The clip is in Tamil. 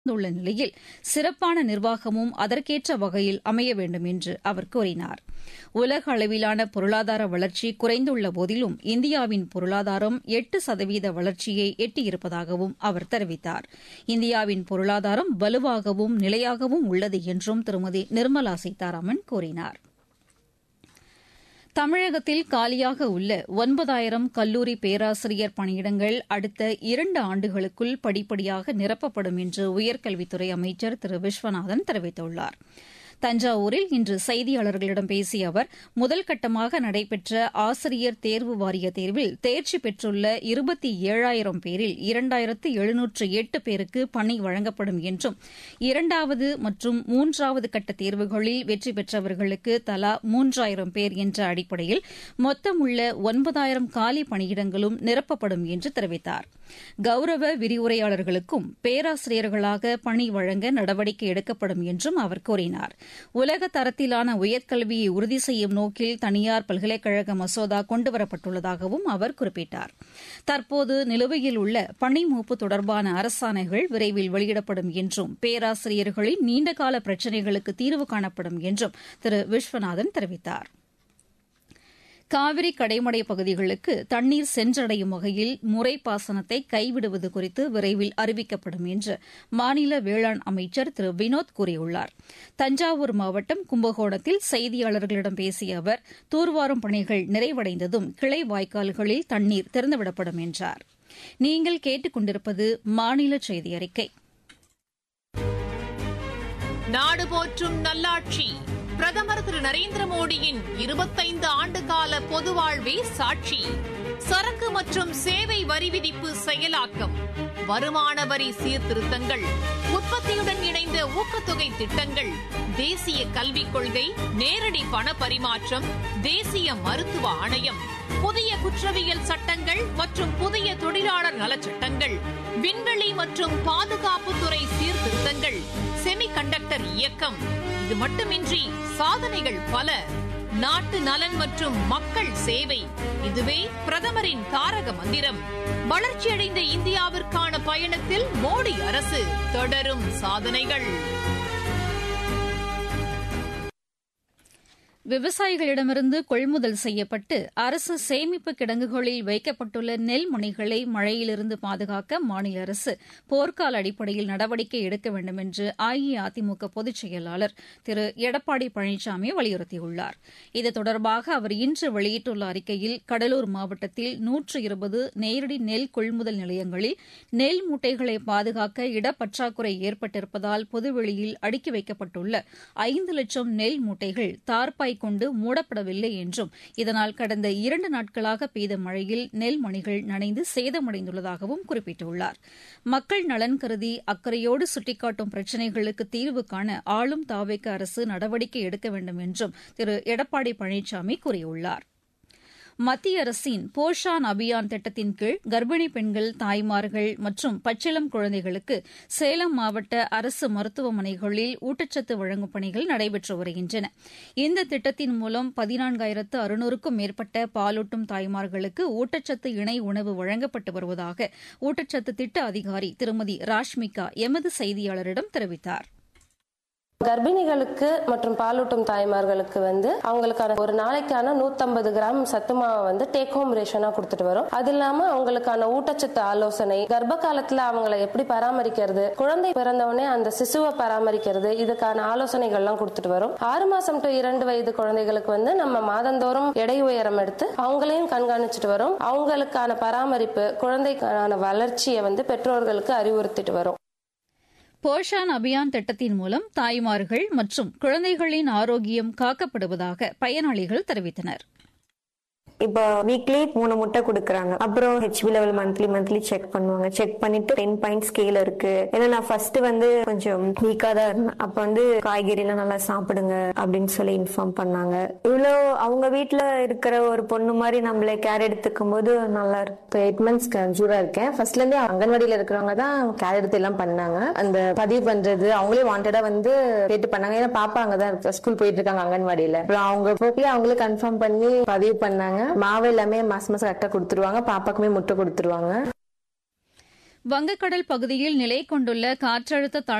உள்ள நிலையில் சிறப்பான நிர்வாகமும் அதற்கேற்ற வகையில் அமைய வேண்டும் என்று அவர் கூறினார் உலக அளவிலான பொருளாதார வளர்ச்சி குறைந்துள்ள போதிலும் இந்தியாவின் பொருளாதாரம் எட்டு சதவீத வளர்ச்சியை எட்டியிருப்பதாகவும் அவர் தெரிவித்தார் இந்தியாவின் பொருளாதாரம் வலுவாகவும் நிலையாகவும் உள்ளது என்றும் திருமதி நிர்மலா சீதாராமன் கூறினார் தமிழகத்தில் காலியாக உள்ள ஒன்பதாயிரம் கல்லூரி பேராசிரியர் பணியிடங்கள் அடுத்த இரண்டு ஆண்டுகளுக்குள் படிப்படியாக நிரப்பப்படும் என்று உயர்கல்வித்துறை அமைச்சர் திரு விஸ்வநாதன் தெரிவித்துள்ளார் தஞ்சாவூரில் இன்று செய்தியாளர்களிடம் பேசிய அவர் முதல் கட்டமாக நடைபெற்ற ஆசிரியர் தேர்வு வாரிய தேர்வில் தேர்ச்சி பெற்றுள்ள இருபத்தி ஏழாயிரம் பேரில் இரண்டாயிரத்து எழுநூற்று எட்டு பேருக்கு பணி வழங்கப்படும் என்றும் இரண்டாவது மற்றும் மூன்றாவது கட்ட தேர்வுகளில் வெற்றி பெற்றவர்களுக்கு தலா மூன்றாயிரம் பேர் என்ற அடிப்படையில் மொத்தம் உள்ள ஒன்பதாயிரம் காலி பணியிடங்களும் நிரப்பப்படும் என்று தெரிவித்தார் கௌரவ விரிவுரையாளர்களுக்கும் பேராசிரியர்களாக பணி வழங்க நடவடிக்கை எடுக்கப்படும் என்றும் அவர் கூறினார் உலக தரத்திலான உயர்கல்வியை உறுதி செய்யும் நோக்கில் தனியார் பல்கலைக்கழக மசோதா கொண்டுவரப்பட்டுள்ளதாகவும் அவர் குறிப்பிட்டார் தற்போது நிலுவையில் உள்ள பணி மூப்பு தொடர்பான அரசாணைகள் விரைவில் வெளியிடப்படும் என்றும் பேராசிரியர்களின் நீண்டகால பிரச்சினைகளுக்கு தீர்வு காணப்படும் என்றும் திரு விஸ்வநாதன் தெரிவித்தாா் காவிரி கடைமடை பகுதிகளுக்கு தண்ணீர் சென்றடையும் வகையில் முறை பாசனத்தை கைவிடுவது குறித்து விரைவில் அறிவிக்கப்படும் என்று மாநில வேளாண் அமைச்சர் திரு வினோத் கூறியுள்ளார் தஞ்சாவூர் மாவட்டம் கும்பகோணத்தில் செய்தியாளர்களிடம் பேசிய அவர் தூர்வாரும் பணிகள் நிறைவடைந்ததும் கிளை வாய்க்கால்களில் தண்ணீர் திறந்துவிடப்படும் என்றார் நீங்கள் கேட்டுக் கொண்டிருப்பது மாநில செய்தி அறிக்கை நாடு போற்றும் நல்லாட்சி பிரதமர் திரு நரேந்திர மோடியின் இருபத்தைந்து ஆண்டு கால பொது வாழ்வே சாட்சி சரக்கு மற்றும் சேவை வரி விதிப்பு செயலாக்கம் வருமான வரி சீர்திருத்தங்கள் உற்பத்தியுடன் இணைந்த ஊக்கத்தொகை திட்டங்கள் தேசிய கல்விக் கொள்கை நேரடி பண பரிமாற்றம் தேசிய மருத்துவ ஆணையம் புதிய குற்றவியல் சட்டங்கள் மற்றும் புதிய தொழிலாளர் நலச்சட்டங்கள் விண்வெளி மற்றும் பாதுகாப்புத்துறை சீர்திருத்தங்கள் செமி கண்டக்டர் இயக்கம் இது மட்டுமின்றி சாதனைகள் பல நாட்டு நலன் மற்றும் மக்கள் சேவை இதுவே பிரதமரின் தாரக மந்திரம் வளர்ச்சியடைந்த இந்தியாவிற்கான பயணத்தில் மோடி அரசு தொடரும் சாதனைகள் விவசாயிகளிடமிருந்து கொள்முதல் செய்யப்பட்டு அரசு சேமிப்பு கிடங்குகளில் வைக்கப்பட்டுள்ள நெல் மணிகளை மழையிலிருந்து பாதுகாக்க மாநில அரசு போர்க்கால அடிப்படையில் நடவடிக்கை எடுக்க வேண்டும் என்று அஇஅதிமுக பொதுச் செயலாளர் திரு எடப்பாடி பழனிசாமி வலியுறுத்தியுள்ளார் இது தொடர்பாக அவர் இன்று வெளியிட்டுள்ள அறிக்கையில் கடலூர் மாவட்டத்தில் நூற்று இருபது நேரடி நெல் கொள்முதல் நிலையங்களில் நெல் மூட்டைகளை பாதுகாக்க இடப்பற்றாக்குறை ஏற்பட்டிருப்பதால் பொதுவெளியில் அடுக்கி வைக்கப்பட்டுள்ள ஐந்து லட்சம் நெல் மூட்டைகள் தார்பாய் கொண்டு மூடப்படவில்லை என்றும் இதனால் கடந்த இரண்டு நாட்களாக பெய்த மழையில் நெல் மணிகள் நனைந்து சேதமடைந்துள்ளதாகவும் குறிப்பிட்டுள்ளார் மக்கள் நலன் கருதி அக்கறையோடு சுட்டிக்காட்டும் பிரச்சினைகளுக்கு தீர்வு காண ஆளும் தாவேக்க அரசு நடவடிக்கை எடுக்க வேண்டும் என்றும் திரு எடப்பாடி பழனிசாமி கூறியுள்ளார் மத்திய அரசின் போஷான் அபியான் திட்டத்தின் கீழ் கர்ப்பிணி பெண்கள் தாய்மார்கள் மற்றும் பச்சிளம் குழந்தைகளுக்கு சேலம் மாவட்ட அரசு மருத்துவமனைகளில் ஊட்டச்சத்து வழங்கும் பணிகள் நடைபெற்று வருகின்றன இந்த திட்டத்தின் மூலம் பதினான்காயிரத்து அறுநூறுக்கும் மேற்பட்ட பாலூட்டும் தாய்மார்களுக்கு ஊட்டச்சத்து இணை உணவு வழங்கப்பட்டு வருவதாக ஊட்டச்சத்து திட்ட அதிகாரி திருமதி ராஷ்மிகா எமது செய்தியாளரிடம் தெரிவித்தாா் கர்ப்பிணிகளுக்கு மற்றும் பாலூட்டும் தாய்மார்களுக்கு வந்து அவங்களுக்கான ஒரு நாளைக்கான நூத்தம்பது கிராம் சத்து மாவை வந்து டேக் ஹோம் ரேஷனா கொடுத்துட்டு வரும் அது இல்லாம அவங்களுக்கான ஊட்டச்சத்து ஆலோசனை கர்ப்ப காலத்துல அவங்கள எப்படி பராமரிக்கிறது குழந்தை பிறந்தவொடனே அந்த சிசுவை பராமரிக்கிறது இதுக்கான ஆலோசனைகள் எல்லாம் கொடுத்துட்டு வரும் ஆறு மாசம் டு இரண்டு வயது குழந்தைகளுக்கு வந்து நம்ம மாதந்தோறும் எடை உயரம் எடுத்து அவங்களையும் கண்காணிச்சுட்டு வரும் அவங்களுக்கான பராமரிப்பு குழந்தைக்கான வளர்ச்சியை வந்து பெற்றோர்களுக்கு அறிவுறுத்திட்டு வரும் போஷான் அபியான் திட்டத்தின் மூலம் தாய்மார்கள் மற்றும் குழந்தைகளின் ஆரோக்கியம் காக்கப்படுவதாக பயனாளிகள் தெரிவித்தனர் இப்போ வீக்லி மூணு முட்டை கொடுக்குறாங்க அப்புறம் HB level monthly monthly check பண்ணுவாங்க செக் பண்ணிட்டு டென் பாயிண்ட் ஸ்கேல் இருக்கு ஏன்னா நான் ஃபர்ஸ்ட் வந்து கொஞ்சம் வீக்கா தான் இருந்தேன் அப்ப வந்து காய்கறி எல்லாம் நல்லா சாப்பிடுங்க அப்படின்னு சொல்லி இன்ஃபார்ம் பண்ணாங்க இவ்வளோ அவங்க வீட்டுல இருக்கிற ஒரு பொண்ணு மாதிரி நம்மள கேர் எடுத்துக்கும் போது நல்லா இருக்கு இப்போ எயிட் மந்த்ஸ் கன்சூரா இருக்கேன் ஃபர்ஸ்ட்ல இருந்தே அங்கன்வாடியில இருக்கிறவங்க தான் கேர் எடுத்து எல்லாம் பண்ணாங்க அந்த பதிவு பண்றது அவங்களே வாண்டடா வந்து கேட்டு பண்ணாங்க ஏன்னா பாப்பா அங்கதான் ஸ்கூல் போயிட்டு இருக்காங்க அங்கன்வாடியில அப்புறம் அவங்க போக்கிலே அவங்களே கன்ஃபார்ம் பண்ணி பதிவு பண்ணாங்க மாவு எல்லாமே மாசம் மாசம் கரெக்டா கொடுத்துருவாங்க பாப்பாக்குமே முட்டை கொடுத்துருவாங்க வங்கக்கடல் பகுதியில் நிலை கொண்டுள்ள காற்றழுத்த